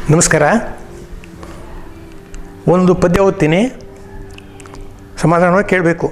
ನಮಸ್ಕಾರ ಒಂದು ಪದ್ಯ ಓದ್ತೀನಿ ಸಮಾಧಾನವಾಗಿ ಕೇಳಬೇಕು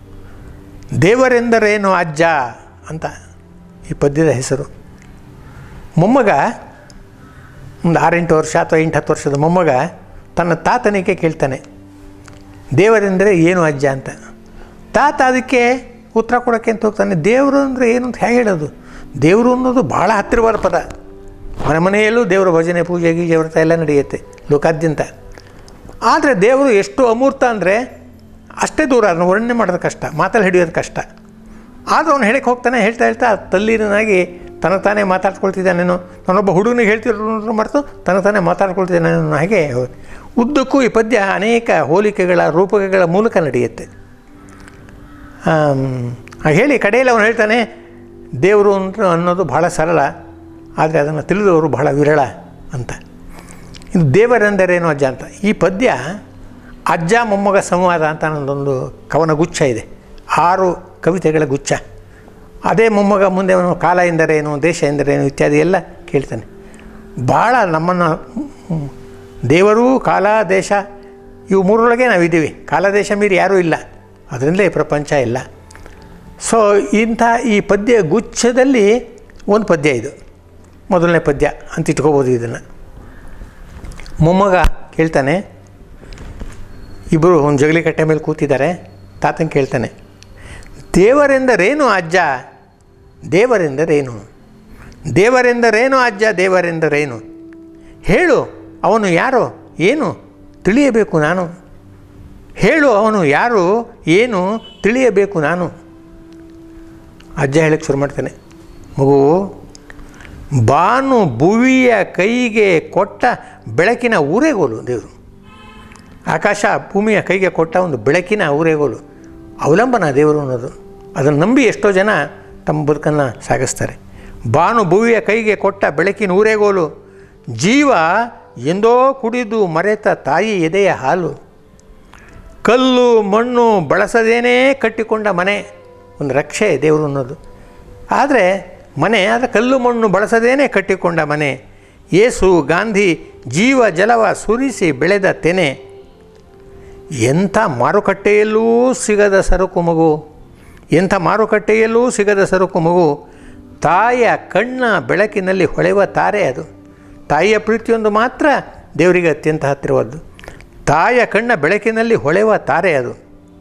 ದೇವರೆಂದರೇನು ಅಜ್ಜ ಅಂತ ಈ ಪದ್ಯದ ಹೆಸರು ಮೊಮ್ಮಗ ಒಂದು ಆರೆಂಟು ವರ್ಷ ಅಥವಾ ಎಂಟು ಹತ್ತು ವರ್ಷದ ಮೊಮ್ಮಗ ತನ್ನ ತಾತನಿಗೆ ಕೇಳ್ತಾನೆ ದೇವರೆಂದರೆ ಏನು ಅಜ್ಜ ಅಂತ ತಾತ ಅದಕ್ಕೆ ಉತ್ತರ ಕೊಡೋಕ್ಕೆ ಅಂತ ಹೋಗ್ತಾನೆ ದೇವರು ಅಂದರೆ ಏನು ಅಂತ ಹೇಗೆ ಹೇಳೋದು ದೇವರು ಅನ್ನೋದು ಭಾಳ ಹತ್ತಿರವಾದ ಪದ ಮನೆ ಮನೆಯಲ್ಲೂ ದೇವರ ಭಜನೆ ಪೂಜೆ ಗೀಜೆ ವ್ರತ ಎಲ್ಲ ನಡೆಯುತ್ತೆ ಲೋಕಾದ್ಯಂತ ಆದರೆ ದೇವರು ಎಷ್ಟು ಅಮೂರ್ತ ಅಂದರೆ ಅಷ್ಟೇ ದೂರ ಅದನ್ನು ವರ್ಣನೆ ಮಾಡೋದು ಕಷ್ಟ ಮಾತಲ್ಲಿ ಹಿಡಿಯೋದು ಕಷ್ಟ ಆದರೂ ಅವನು ಹೇಳಕ್ಕೆ ಹೋಗ್ತಾನೆ ಹೇಳ್ತಾ ಹೇಳ್ತಾ ತಲ್ಲೀನಾಗಿ ತನ್ನ ತಾನೇ ಮಾತಾಡ್ಕೊಳ್ತಿದ್ದಾನೇನೋ ನಾನೊಬ್ಬ ಹುಡುಗನಿಗೆ ಹೇಳ್ತಿರೋ ಮಾಡ್ತು ತನ್ನ ತಾನೇ ಮಾತಾಡ್ಕೊಳ್ತಿದ್ದಾನೇನೋ ಹಾಗೆ ಉದ್ದಕ್ಕೂ ಈ ಪದ್ಯ ಅನೇಕ ಹೋಲಿಕೆಗಳ ರೂಪಕಗಳ ಮೂಲಕ ನಡೆಯುತ್ತೆ ಆಮ್, ಹಾಗೆ ಹೇಳಿ ಕಡೆಯಲ್ಲಿ ಅವನು ಹೇಳ್ತಾನೆ ದೇವರು ಅಂತ ಅನ್ನೋದು ಭಾಳ ಸರಳ ಆದರೆ ಅದನ್ನು ತಿಳಿದವರು ಬಹಳ ವಿರಳ ಅಂತ ಇದು ದೇವರೆಂದರೇನು ಅಜ್ಜ ಅಂತ ಈ ಪದ್ಯ ಅಜ್ಜ ಮೊಮ್ಮಗ ಸಂವಾದ ಅಂತ ನನ್ನದೊಂದು ಕವನ ಗುಚ್ಛ ಇದೆ ಆರು ಕವಿತೆಗಳ ಗುಚ್ಛ ಅದೇ ಮೊಮ್ಮಗ ಮುಂದೆ ಅವನು ಕಾಲ ಎಂದರೇನು ದೇಶ ಎಂದರೇನು ಇತ್ಯಾದಿ ಎಲ್ಲ ಕೇಳ್ತಾನೆ ಭಾಳ ನಮ್ಮನ್ನು ಹ್ಮ್, ದೇವರು ಕಾಲ ದೇಶ ಇವು ಮೂರರೊಳಗೆ ನಾವಿದ್ದೀವಿ ಕಾಲ ದೇಶ ಮೀರಿ ಯಾರೂ ಇಲ್ಲ ಅದರಿಂದಲೇ ಈ ಪ್ರಪಂಚ ಇಲ್ಲ ಸೊ ಇಂಥ ಈ ಪದ್ಯ ಗುಚ್ಛದಲ್ಲಿ ಒಂದು ಪದ್ಯ ಇದು ಮೊದಲನೇ ಪದ್ಯ ಅಂತ ಇಟ್ಕೋಬೋದು ಇದನ್ನು ಮೊಮ್ಮಗ ಕೇಳ್ತಾನೆ ಇಬ್ಬರು ಒಂದು ಜಗಲಿ ಕಟ್ಟೆ ಮೇಲೆ ಕೂತಿದ್ದಾರೆ ತಾತನ ಕೇಳ್ತಾನೆ ದೇವರೆಂದರೇನು ಅಜ್ಜ ದೇವರೆಂದರೇನು ದೇವರೆಂದರೇನು ಅಜ್ಜ ದೇವರೆಂದರೇನು ಹೇಳು ಅವನು ಯಾರು ಏನು ತಿಳಿಯಬೇಕು ನಾನು ಹೇಳು ಅವನು ಯಾರು ಏನು ತಿಳಿಯಬೇಕು ನಾನು ಅಜ್ಜ ಹೇಳಕ್ಕೆ ಶುರು ಮಾಡ್ತಾನೆ ಮಗು ಬಾನು ಭುವಿಯ ಕೈಗೆ ಕೊಟ್ಟ ಬೆಳಕಿನ ಊರೆಗೋಲು ದೇವರು ಆಕಾಶ ಭೂಮಿಯ ಕೈಗೆ ಕೊಟ್ಟ ಒಂದು ಬೆಳಕಿನ ಊರೆಗೋಲು ಅವಲಂಬನ ದೇವರು ಅನ್ನೋದು ಅದನ್ನು ನಂಬಿ ಎಷ್ಟೋ ಜನ ತಮ್ಮ ಬದುಕನ್ನು ಸಾಗಿಸ್ತಾರೆ ಬಾನು ಭುವಿಯ ಕೈಗೆ ಕೊಟ್ಟ ಬೆಳಕಿನ ಊರೆಗೋಲು ಜೀವ ಎಂದೋ ಕುಡಿದು ಮರೆತ ತಾಯಿ ಎದೆಯ ಹಾಲು ಕಲ್ಲು ಮಣ್ಣು ಬಳಸದೇನೇ ಕಟ್ಟಿಕೊಂಡ ಮನೆ ಒಂದು ರಕ್ಷೆ ದೇವರು ಅನ್ನೋದು ಆದರೆ ಮನೆ ಆದರೆ ಕಲ್ಲು ಮಣ್ಣು ಬಳಸದೇನೆ ಕಟ್ಟಿಕೊಂಡ ಮನೆ ಯೇಸು ಗಾಂಧಿ ಜೀವ ಜಲವ ಸುರಿಸಿ ಬೆಳೆದ ತೆನೆ ಎಂಥ ಮಾರುಕಟ್ಟೆಯಲ್ಲೂ ಸಿಗದ ಸರಕು ಮಗು ಎಂಥ ಮಾರುಕಟ್ಟೆಯಲ್ಲೂ ಸಿಗದ ಸರಕು ಮಗು ತಾಯಿಯ ಕಣ್ಣ ಬೆಳಕಿನಲ್ಲಿ ಹೊಳೆವ ತಾರೆ ಅದು ತಾಯಿಯ ಪ್ರೀತಿಯೊಂದು ಮಾತ್ರ ದೇವರಿಗೆ ಅತ್ಯಂತ ಹತ್ತಿರವಾದ್ದು ತಾಯಿಯ ಕಣ್ಣ ಬೆಳಕಿನಲ್ಲಿ ಹೊಳೆವ ತಾರೆ ಅದು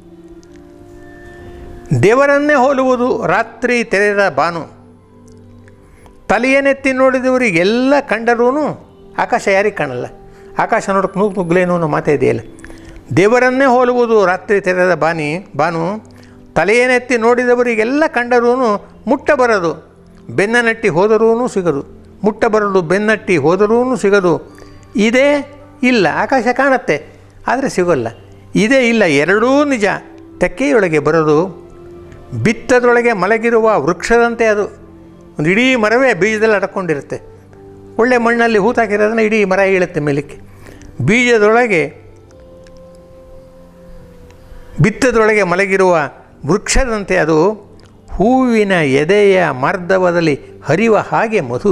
ದೇವರನ್ನೇ ಹೋಲುವುದು ರಾತ್ರಿ ತೆರೆದ ಬಾನು ತಲೆಯನ್ನೆತ್ತಿ ನೋಡಿದವರಿಗೆಲ್ಲ ಕಂಡರೂ ಆಕಾಶ ಯಾರಿಗೆ ಕಾಣಲ್ಲ ಆಕಾಶ ನೋಡೋಕೆ ನೂಕು ನುಗ್ಲೇನು ಅನ್ನೋ ಮಾತೇ ಇದೆಯಲ್ಲ ದೇವರನ್ನೇ ಹೋಲುವುದು ರಾತ್ರಿ ತೆರೆದ ಬಾನಿ ಬಾನು ತಲೆಯನ್ನೆತ್ತಿ ನೋಡಿದವರಿಗೆಲ್ಲ ಕಂಡರೂ ಮುಟ್ಟ ಬರದು ಬೆನ್ನನಟ್ಟಿ ಹೋದರೂ ಸಿಗದು ಮುಟ್ಟ ಬರದು ಬೆನ್ನಟ್ಟಿ ಹೋದರೂ ಸಿಗದು ಇದೇ ಇಲ್ಲ ಆಕಾಶ ಕಾಣುತ್ತೆ ಆದರೆ ಸಿಗೋಲ್ಲ ಇದೇ ಇಲ್ಲ ಎರಡೂ ನಿಜ ತೆಕ್ಕೆಯೊಳಗೆ ಬರೋದು ಬಿತ್ತದೊಳಗೆ ಮಲಗಿರುವ ವೃಕ್ಷದಂತೆ ಅದು ಒಂದು ಇಡೀ ಮರವೇ ಬೀಜದಲ್ಲಿ ಅಡ್ಕೊಂಡಿರುತ್ತೆ ಒಳ್ಳೆ ಮಣ್ಣಲ್ಲಿ ಹೂತಾಕಿರೋದನ್ನ ಇಡೀ ಮರ ಇಳುತ್ತೆ ಮೇಲಕ್ಕೆ ಬೀಜದೊಳಗೆ ಬಿತ್ತದೊಳಗೆ ಮಲಗಿರುವ ವೃಕ್ಷದಂತೆ ಅದು ಹೂವಿನ ಎದೆಯ ಮಾರ್ಧವದಲ್ಲಿ ಹರಿವ ಹಾಗೆ ಮಧು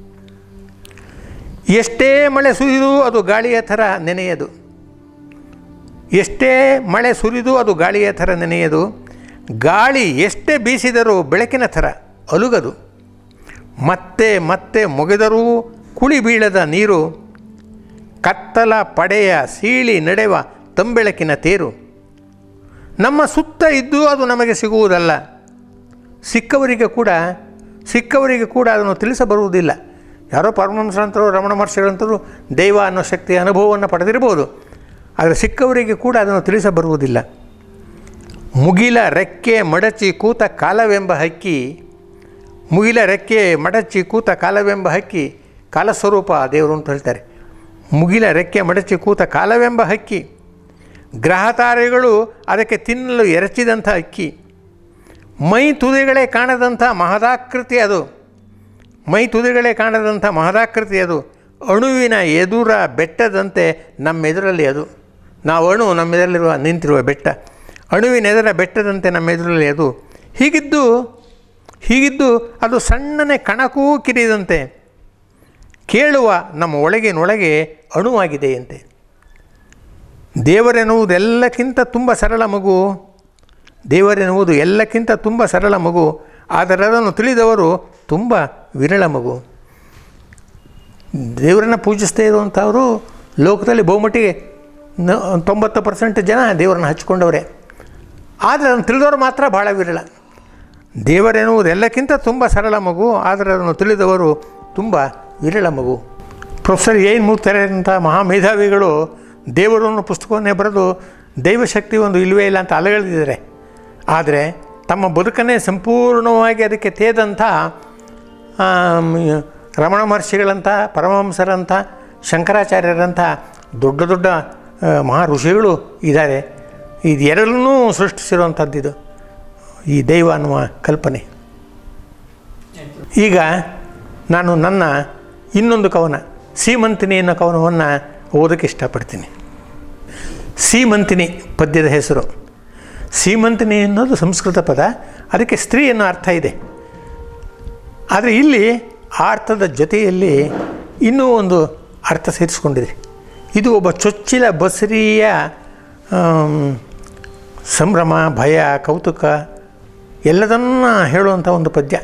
ಎಷ್ಟೇ ಮಳೆ ಸುರಿದು ಅದು ಗಾಳಿಯ ಥರ ನೆನೆಯದು ಎಷ್ಟೇ ಮಳೆ ಸುರಿದು ಅದು ಗಾಳಿಯ ಥರ ನೆನೆಯದು ಗಾಳಿ ಎಷ್ಟೇ ಬೀಸಿದರೂ ಬೆಳಕಿನ ಥರ ಅಲುಗದು ಮತ್ತೆ ಮತ್ತೆ ಮುಗಿದರೂ ಕುಳಿ ಬೀಳದ ನೀರು ಕತ್ತಲ ಪಡೆಯ ಸೀಳಿ ನಡೆವ ತಂಬೆಳಕಿನ ತೇರು ನಮ್ಮ ಸುತ್ತ ಇದ್ದು ಅದು ನಮಗೆ ಸಿಗುವುದಲ್ಲ ಸಿಕ್ಕವರಿಗೆ ಕೂಡ ಸಿಕ್ಕವರಿಗೆ ಕೂಡ ಅದನ್ನು ತಿಳಿಸಬರುವುದಿಲ್ಲ ಯಾರೋ ಪರಮಹಂಸರಂತರು ರಮಣ ಮಹರ್ಷಿಗಳಂತರು ದೈವ ಅನ್ನೋ ಶಕ್ತಿಯ ಅನುಭವವನ್ನು ಪಡೆದಿರ್ಬೋದು ಆದರೆ ಸಿಕ್ಕವರಿಗೆ ಕೂಡ ಅದನ್ನು ತಿಳಿಸಬರುವುದಿಲ್ಲ ಮುಗಿಲ ರೆಕ್ಕೆ ಮಡಚಿ ಕೂತ ಕಾಲವೆಂಬ ಹಕ್ಕಿ ಮುಗಿಲ ರೆಕ್ಕೆ ಮಡಚಿ ಕೂತ ಕಾಲವೆಂಬ ಹಕ್ಕಿ ಕಾಲಸ್ವರೂಪ ದೇವರು ಅಂತ ಹೇಳ್ತಾರೆ ಮುಗಿಲ ರೆಕ್ಕೆ ಮಡಚಿ ಕೂತ ಕಾಲವೆಂಬ ಹಕ್ಕಿ ಗ್ರಹತಾರೆಗಳು ಅದಕ್ಕೆ ತಿನ್ನಲು ಎರಚಿದಂಥ ಅಕ್ಕಿ ಮೈ ತುದಿಗಳೇ ಕಾಣದಂಥ ಮಹದಾಕೃತಿ ಅದು ಮೈ ತುದಿಗಳೇ ಕಾಣದಂಥ ಮಹದಾಕೃತಿ ಅದು ಅಣುವಿನ ಎದುರ ಬೆಟ್ಟದಂತೆ ನಮ್ಮೆದುರಲ್ಲಿ ಅದು ನಾವು ಅಣು ನಮ್ಮೆದುರಲ್ಲಿರುವ ನಿಂತಿರುವ ಬೆಟ್ಟ ಅಣುವಿನ ಎದುರ ಬೆಟ್ಟದಂತೆ ನಮ್ಮೆದುರಲ್ಲಿ ಅದು ಹೀಗಿದ್ದು ಹೀಗಿದ್ದು ಅದು ಸಣ್ಣನೆ ಕಣಕೂ ಕಿರಿದಂತೆ ಕೇಳುವ ನಮ್ಮ ಒಳಗಿನೊಳಗೆ ಅಣುವಾಗಿದೆಯಂತೆ ದೇವರೆನ್ನುವುದು ಎಲ್ಲಕ್ಕಿಂತ ತುಂಬ ಸರಳ ಮಗು ದೇವರೆನ್ನುವುದು ಎಲ್ಲಕ್ಕಿಂತ ತುಂಬ ಸರಳ ಮಗು ಆದರೆ ಅದನ್ನು ತಿಳಿದವರು ತುಂಬ ವಿರಳ ಮಗು ದೇವರನ್ನು ಪೂಜಿಸ್ತೇ ಇರುವಂಥವರು ಲೋಕದಲ್ಲಿ ಬಹುಮಟ್ಟಿಗೆ ನ ತೊಂಬತ್ತು ಪರ್ಸೆಂಟ್ ಜನ ದೇವರನ್ನು ಹಚ್ಕೊಂಡವರೇ ಆದರೆ ಅದನ್ನು ತಿಳಿದವರು ಮಾತ್ರ ಭಾಳ ವಿರಳ ದೇವರೆನ್ನುವುದು ಎಲ್ಲಕ್ಕಿಂತ ತುಂಬ ಸರಳ ಮಗು ಆದರೆ ಅದನ್ನು ತಿಳಿದವರು ತುಂಬ ವಿರಳ ಮಗು ಪ್ರೊಫೆಸರ್ ಏನ್ ಮೂರ್ತಿಯಂಥ ಮಹಾಮೇಧಾವಿಗಳು ದೇವರು ಅನ್ನೋ ಪುಸ್ತಕವನ್ನೇ ಬರೆದು ದೈವಶಕ್ತಿ ಒಂದು ಇಲ್ಲವೇ ಇಲ್ಲ ಅಂತ ಅಲಗಳೆದಿದ್ದಾರೆ ಆದರೆ ತಮ್ಮ ಬದುಕನ್ನೇ ಸಂಪೂರ್ಣವಾಗಿ ಅದಕ್ಕೆ ತೇದಂಥ ಆಮ್, ರಮಣ ಮಹರ್ಷಿಗಳಂಥ ಪರಮಹಂಸರಂಥ ಶಂಕರಾಚಾರ್ಯರಂಥ ದೊಡ್ಡ ದೊಡ್ಡ ಆ, ಮಹಾ ಋಷಿಗಳು ಇದ್ದಾರೆ ಇದು ಎರಡನ್ನೂ ಸೃಷ್ಟಿಸಿರುವಂಥದ್ದಿದು ಈ ದೈವ ಅನ್ನುವ ಕಲ್ಪನೆ ಈಗ ನಾನು ನನ್ನ ಇನ್ನೊಂದು ಕವನ ಸೀಮಂತಿನಿ ಅನ್ನೋ ಕವನವನ್ನು ಓದೋಕ್ಕೆ ಇಷ್ಟಪಡ್ತೀನಿ ಸೀಮಂತಿನಿ ಪದ್ಯದ ಹೆಸರು ಸೀಮಂತಿನಿ ಅನ್ನೋದು ಸಂಸ್ಕೃತ ಪದ ಅದಕ್ಕೆ ಸ್ತ್ರೀ ಅನ್ನೋ ಅರ್ಥ ಇದೆ ಆದರೆ ಇಲ್ಲಿ ಆ ಅರ್ಥದ ಜೊತೆಯಲ್ಲಿ ಇನ್ನೂ ಒಂದು ಅರ್ಥ ಸೇರಿಸ್ಕೊಂಡಿದೆ ಇದು ಒಬ್ಬ ಚೊಚ್ಚಿಲ ಬಸರಿಯ ಆಮ್, ಸಂಭ್ರಮ ಭಯ ಕೌತುಕ ಎಲ್ಲದನ್ನ ಹೇಳುವಂಥ ಒಂದು ಪದ್ಯ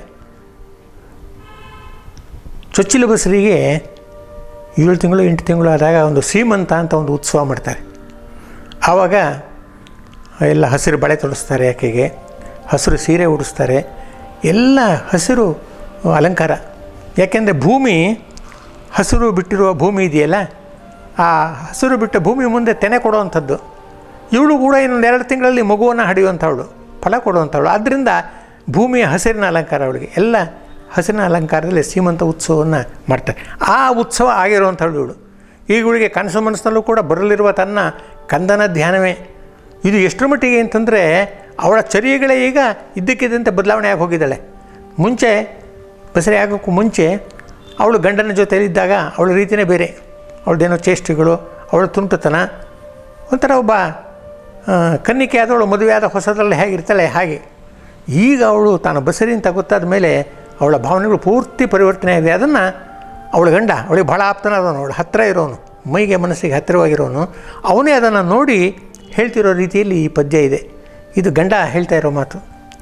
ಚೊಚ್ಚಿಲ ಬಸರಿಗೆ ಏಳು ತಿಂಗಳು ಎಂಟು ತಿಂಗಳು ಆದಾಗ ಒಂದು ಸೀಮಂತ ಅಂತ ಒಂದು ಉತ್ಸವ ಮಾಡ್ತಾರೆ ಆವಾಗ ಎಲ್ಲ ಹಸಿರು ಬಳೆ ತೊಡಿಸ್ತಾರೆ ಆಕೆಗೆ ಹಸಿರು ಸೀರೆ ಉಡಿಸ್ತಾರೆ ಎಲ್ಲ ಹಸಿರು ಅಲಂಕಾರ ಯಾಕೆಂದರೆ ಭೂಮಿ ಹಸಿರು ಬಿಟ್ಟಿರುವ ಭೂಮಿ ಇದೆಯಲ್ಲ ಆ ಹಸಿರು ಬಿಟ್ಟ ಭೂಮಿ ಮುಂದೆ ತೆನೆ ಕೊಡುವಂಥದ್ದು ಇವಳು ಕೂಡ ಇನ್ನೊಂದು ಎರಡು ತಿಂಗಳಲ್ಲಿ ಮಗುವನ್ನು ಹಡಿಯುವಂಥವಳು ಫಲ ಕೊಡುವಂಥವಳು ಆದ್ದರಿಂದ ಭೂಮಿಯ ಹಸಿರಿನ ಅಲಂಕಾರ ಅವಳಿಗೆ ಎಲ್ಲ ಹಸಿರಿನ ಅಲಂಕಾರದಲ್ಲಿ ಸೀಮಂತ ಉತ್ಸವವನ್ನು ಮಾಡ್ತಾರೆ ಆ ಉತ್ಸವ ಆಗಿರುವಂಥವಳು ಇವಳು ಈಗ ಇವಳಿಗೆ ಕನಸು ಮನಸ್ಸಿನಲ್ಲೂ ಕೂಡ ಬರಲಿರುವ ತನ್ನ ಕಂದನ ಧ್ಯಾನವೇ ಇದು ಎಷ್ಟರ ಮಟ್ಟಿಗೆ ಅಂತಂದರೆ ಅವಳ ಚರ್ಯಗಳೇ ಈಗ ಇದ್ದಕ್ಕಿದ್ದಂತೆ ಬದಲಾವಣೆ ಆಗಿ ಹೋಗಿದ್ದಾಳೆ ಮುಂಚೆ ಬಸರೆ ಆಗೋಕ್ಕೂ ಮುಂಚೆ ಅವಳು ಗಂಡನ ಜೊತೆಯಲ್ಲಿದ್ದಾಗ ಅವಳ ರೀತಿಯೇ ಬೇರೆ ಅವಳದೇನೋ ಚೇಷ್ಟೆಗಳು ಅವಳ ತುಂಟತನ ಒಂಥರ ಒಬ್ಬ ಆ, ಕನ್ನಿಕೆ ಆದವಳು ಮದುವೆ ಆದ ಹೊಸದರಲ್ಲಿ ಹೇಗಿರ್ತಾಳೆ ಹಾಗೆ ಈಗ ಅವಳು ತಾನು ಬಸರಿ ಅಂತ ಗೊತ್ತಾದ ಮೇಲೆ ಅವಳ ಭಾವನೆಗಳು ಪೂರ್ತಿ ಪರಿವರ್ತನೆ ಆಗಿದೆ ಅದನ್ನು ಅವಳ ಗಂಡ ಅವಳಿಗೆ ಭಾಳ ಆಪ್ತನಾದವನು ಅವಳು ಹತ್ತಿರ ಇರೋನು ಮೈಗೆ ಮನಸ್ಸಿಗೆ ಹತ್ತಿರವಾಗಿರೋನು ಅವನೇ ಅದನ್ನು ನೋಡಿ ಹೇಳ್ತಿರೋ ರೀತಿಯಲ್ಲಿ ಈ ಪದ್ಯ ಇದೆ ಇದು ಗಂಡ ಹೇಳ್ತಾ ಇರೋ ಮಾತು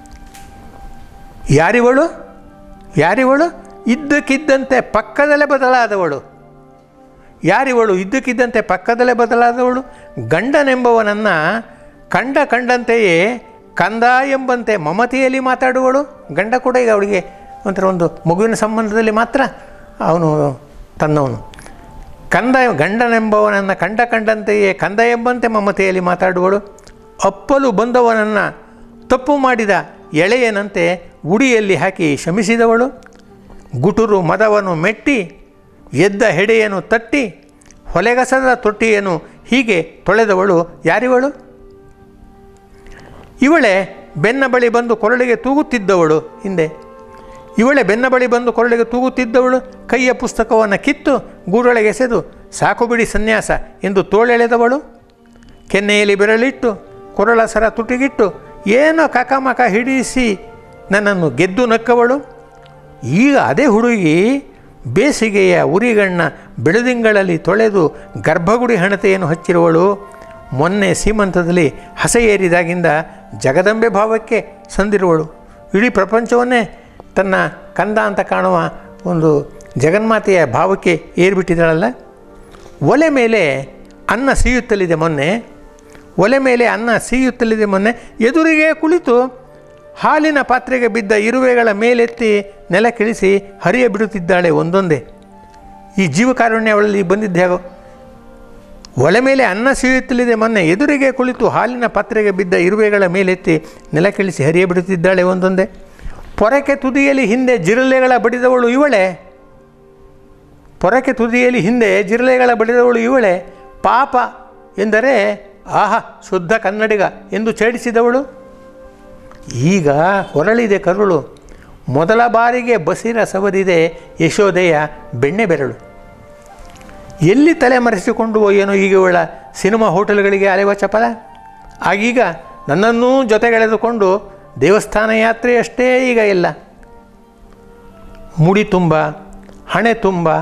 ಯಾರಿವಳು ಯಾರಿವಳು ಇದ್ದಕ್ಕಿದ್ದಂತೆ ಪಕ್ಕದಲ್ಲೇ ಬದಲಾದವಳು ಯಾರಿವಳು ಇದ್ದಕ್ಕಿದ್ದಂತೆ ಪಕ್ಕದಲ್ಲೇ ಬದಲಾದವಳು ಗಂಡನೆಂಬವನನ್ನು ಕಂಡ ಕಂಡಂತೆಯೇ ಕಂದ ಎಂಬಂತೆ ಮಮತೆಯಲ್ಲಿ ಮಾತಾಡುವಳು ಗಂಡ ಕೂಡ ಈಗ ಅವಳಿಗೆ ಒಂಥರ ಒಂದು ಮಗುವಿನ ಸಂಬಂಧದಲ್ಲಿ ಮಾತ್ರ ಅವನು ತನ್ನವನು ಕಂದ ಗಂಡನೆಂಬವನನ್ನು ಕಂಡ ಕಂಡಂತೆಯೇ ಕಂದ ಎಂಬಂತೆ ಮಮತೆಯಲ್ಲಿ ಮಾತಾಡುವಳು ಅಪ್ಪಲು ಬಂದವನನ್ನು ತಪ್ಪು ಮಾಡಿದ ಎಳೆಯನಂತೆ ಉಡಿಯಲ್ಲಿ ಹಾಕಿ ಶಮಿಸಿದವಳು ಗುಟುರು ಮದವನ್ನು ಮೆಟ್ಟಿ ಎದ್ದ ಹೆಡೆಯನ್ನು ತಟ್ಟಿ ಹೊಲೆಗಸದ ತೊಟ್ಟಿಯನ್ನು ಹೀಗೆ ತೊಳೆದವಳು ಯಾರಿವಳು ಇವಳೆ ಬೆನ್ನ ಬಳಿ ಬಂದು ಕೊರಳಿಗೆ ತೂಗುತ್ತಿದ್ದವಳು ಹಿಂದೆ ಇವಳೆ ಬೆನ್ನ ಬಳಿ ಬಂದು ಕೊರಳಿಗೆ ತೂಗುತ್ತಿದ್ದವಳು ಕೈಯ ಪುಸ್ತಕವನ್ನು ಕಿತ್ತು ಗೂಡೊಳಗೆ ಎಸೆದು ಸಾಕು ಬಿಡಿ ಸನ್ಯಾಸ ಎಂದು ತೋಳೆಳೆದವಳು ಕೆನ್ನೆಯಲ್ಲಿ ಬೆರಳಿಟ್ಟು ಕೊರಳ ಸರ ತುಟಿಗಿಟ್ಟು ಏನೋ ಕಕಮಕ ಹಿಡಿಸಿ ನನ್ನನ್ನು ಗೆದ್ದು ನಕ್ಕವಳು ಈಗ ಅದೇ ಹುಡುಗಿ ಬೇಸಿಗೆಯ ಉರಿಗಣ್ಣ ಬೆಳದಿಂಗಳಲ್ಲಿ ತೊಳೆದು ಗರ್ಭಗುಡಿ ಹಣತೆಯನ್ನು ಹಚ್ಚಿರುವಳು ಮೊನ್ನೆ ಸೀಮಂತದಲ್ಲಿ ಹಸೆ ಏರಿದಾಗಿಂದ ಜಗದಂಬೆ ಭಾವಕ್ಕೆ ಸಂದಿರುವಳು ಇಡೀ ಪ್ರಪಂಚವನ್ನೇ ತನ್ನ ಕಂದ ಅಂತ ಕಾಣುವ ಒಂದು ಜಗನ್ಮಾತೆಯ ಭಾವಕ್ಕೆ ಏರಿಬಿಟ್ಟಿದ್ದಾಳಲ್ಲ ಒಲೆ ಮೇಲೆ ಅನ್ನ ಸೀಯುತ್ತಲಿದೆ ಮೊನ್ನೆ ಒಲೆ ಮೇಲೆ ಅನ್ನ ಸೀಯುತ್ತಲಿದೆ ಮೊನ್ನೆ ಎದುರಿಗೆ ಕುಳಿತು ಹಾಲಿನ ಪಾತ್ರೆಗೆ ಬಿದ್ದ ಇರುವೆಗಳ ಮೇಲೆತ್ತಿ ನೆಲ ಕಿಳಿಸಿ ಹರಿಯ ಬಿಡುತ್ತಿದ್ದಾಳೆ ಒಂದೊಂದೇ ಈ ಜೀವಕಾರುಣ್ಯ ಅವಳಲ್ಲಿ ಬಂದಿದ್ದೆ ಹೇಗೋ ಒಲೆ ಮೇಲೆ ಅನ್ನ ಸೀಯುತ್ತಲಿದೆ ಮೊನ್ನೆ ಎದುರಿಗೆ ಕುಳಿತು ಹಾಲಿನ ಪಾತ್ರೆಗೆ ಬಿದ್ದ ಇರುವೆಗಳ ಮೇಲೆತ್ತಿ ನೆಲ ಕಿಳಿಸಿ ಹರಿಯ ಬಿಡುತ್ತಿದ್ದಾಳೆ ಒಂದೊಂದೇ ಪೊರಕೆ ತುದಿಯಲ್ಲಿ ಹಿಂದೆ ಜಿರಲೆಗಳ ಬಡಿದವಳು ಇವಳೆ ಪೊರಕೆ ತುದಿಯಲ್ಲಿ ಹಿಂದೆ ಜಿರಲೆಗಳ ಬಡಿದವಳು ಇವಳೆ ಪಾಪ ಎಂದರೆ ಆಹಾ ಶುದ್ಧ ಕನ್ನಡಿಗ ಎಂದು ಛೇಡಿಸಿದವಳು ಈಗ ಹೊರಳಿದೆ ಕರುಳು ಮೊದಲ ಬಾರಿಗೆ ಬಸಿರ ಸವರಿದೆ ಯಶೋದೆಯ ಬೆಣ್ಣೆ ಬೆರಳು ಎಲ್ಲಿ ತಲೆ ಮರೆಸಿಕೊಂಡು ಏನೋ ಈಗ ಇವಳ ಸಿನಿಮಾ ಹೋಟೆಲ್ಗಳಿಗೆ ಅಲೆವ ಚಪಲ ಆಗೀಗ ನನ್ನನ್ನೂ ಜೊತೆಗೆಳೆದುಕೊಂಡು ದೇವಸ್ಥಾನ ಯಾತ್ರೆಯಷ್ಟೇ ಈಗ ಇಲ್ಲ ಮುಡಿ ತುಂಬ ಹಣೆ ತುಂಬ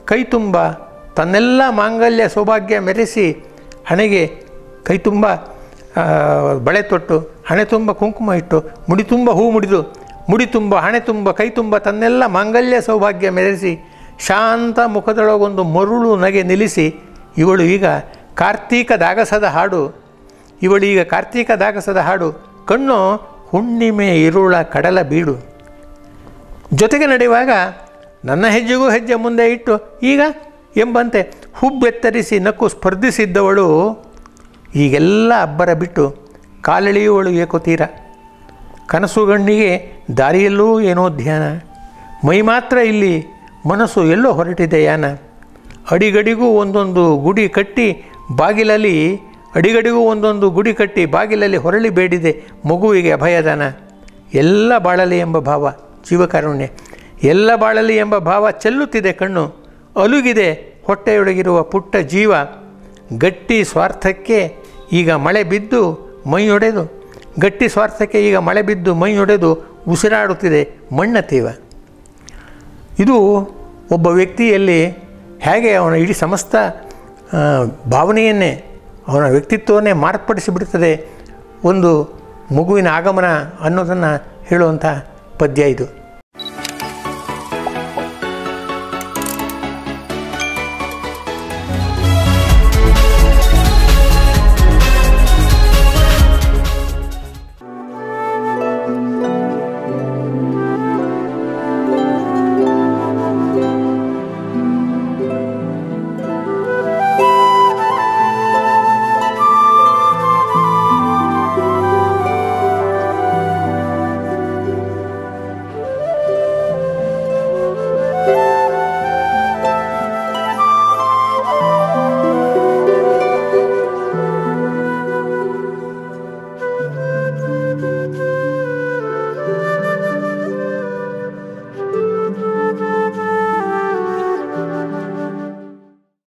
ಕೈ ತುಂಬ ತನ್ನೆಲ್ಲ ಮಾಂಗಲ್ಯ ಸೌಭಾಗ್ಯ ಮೆರೆಸಿ ಹಣೆಗೆ ಕೈ ತುಂಬ ಆ, ಬಳೆ ತೊಟ್ಟು ಹಣೆ ತುಂಬ ಕುಂಕುಮ ಇಟ್ಟು ಮುಡಿ ತುಂಬ ಹೂ ಮುಡಿದು ಮುಡಿ ತುಂಬ ಹಣೆ ತುಂಬ ಕೈ ತುಂಬ ತನ್ನೆಲ್ಲ ಮಾಂಗಲ್ಯ ಸೌಭಾಗ್ಯ ಮೆರೆಸಿ ಶಾಂತ ಮುಖದೊಳಗೊಂದು ಮರುಳು ನಗೆ ನಿಲ್ಲಿಸಿ ಇವಳು ಈಗ ಕಾರ್ತೀಕ ದಾಗಸದ ಹಾಡು ಇವಳು ಈಗ ಕಾರ್ತೀಕ ದಾಗಸದ ಹಾಡು ಕಣ್ಣು ಹುಣ್ಣಿಮೆ ಇರುಳ ಕಡಲ ಬೀಡು ಜೊತೆಗೆ ನಡೆಯುವಾಗ ನನ್ನ ಹೆಜ್ಜೆಗೂ ಹೆಜ್ಜೆ ಮುಂದೆ ಇಟ್ಟು ಈಗ ಎಂಬಂತೆ ಹುಬ್ಬೆತ್ತರಿಸಿ ನಕ್ಕು ಸ್ಪರ್ಧಿಸಿದ್ದವಳು ಈಗೆಲ್ಲ ಅಬ್ಬರ ಬಿಟ್ಟು ಕಾಲೆಳೆಯುವಳು ಏಕೋ ತೀರ ಕನಸುಗಣ್ಣಿಗೆ ದಾರಿಯಲ್ಲೂ ಏನೋ ಧ್ಯಾನ ಮೈ ಮಾತ್ರ ಇಲ್ಲಿ ಮನಸ್ಸು ಎಲ್ಲೋ ಹೊರಟಿದೆ ಯಾನ ಅಡಿಗಡಿಗೂ ಒಂದೊಂದು ಗುಡಿ ಕಟ್ಟಿ ಬಾಗಿಲಲ್ಲಿ ಅಡಿಗಡಿಗೂ ಒಂದೊಂದು ಗುಡಿ ಕಟ್ಟಿ ಬಾಗಿಲಲ್ಲಿ ಹೊರಳಿ ಬೇಡಿದೆ ಮಗುವಿಗೆ ಅಭಯದಾನ ಎಲ್ಲ ಬಾಳಲಿ ಎಂಬ ಭಾವ ಜೀವಕಾರುಣ್ಯ ಎಲ್ಲ ಬಾಳಲಿ ಎಂಬ ಭಾವ ಚೆಲ್ಲುತ್ತಿದೆ ಕಣ್ಣು ಅಲುಗಿದೆ ಹೊಟ್ಟೆಯೊಳಗಿರುವ ಪುಟ್ಟ ಜೀವ ಗಟ್ಟಿ ಸ್ವಾರ್ಥಕ್ಕೆ ಈಗ ಮಳೆ ಬಿದ್ದು ಮೈಯೊಡೆದು ಗಟ್ಟಿ ಸ್ವಾರ್ಥಕ್ಕೆ ಈಗ ಮಳೆ ಬಿದ್ದು ಮೈಯೊಡೆದು ಉಸಿರಾಡುತ್ತಿದೆ ಮಣ್ಣ ತೀವ ಇದು ಒಬ್ಬ ವ್ಯಕ್ತಿಯಲ್ಲಿ ಹೇಗೆ ಅವನ ಇಡೀ ಸಮಸ್ತ ಆ, ಭಾವನೆಯನ್ನೇ ಅವನ ವ್ಯಕ್ತಿತ್ವವನ್ನೇ ಮಾರ್ಪಡಿಸಿ ಬಿಡುತ್ತದೆ ಒಂದು ಮಗುವಿನ ಆಗಮನ ಅನ್ನೋದನ್ನು ಹೇಳುವಂಥ ಪದ್ಯ ಇದು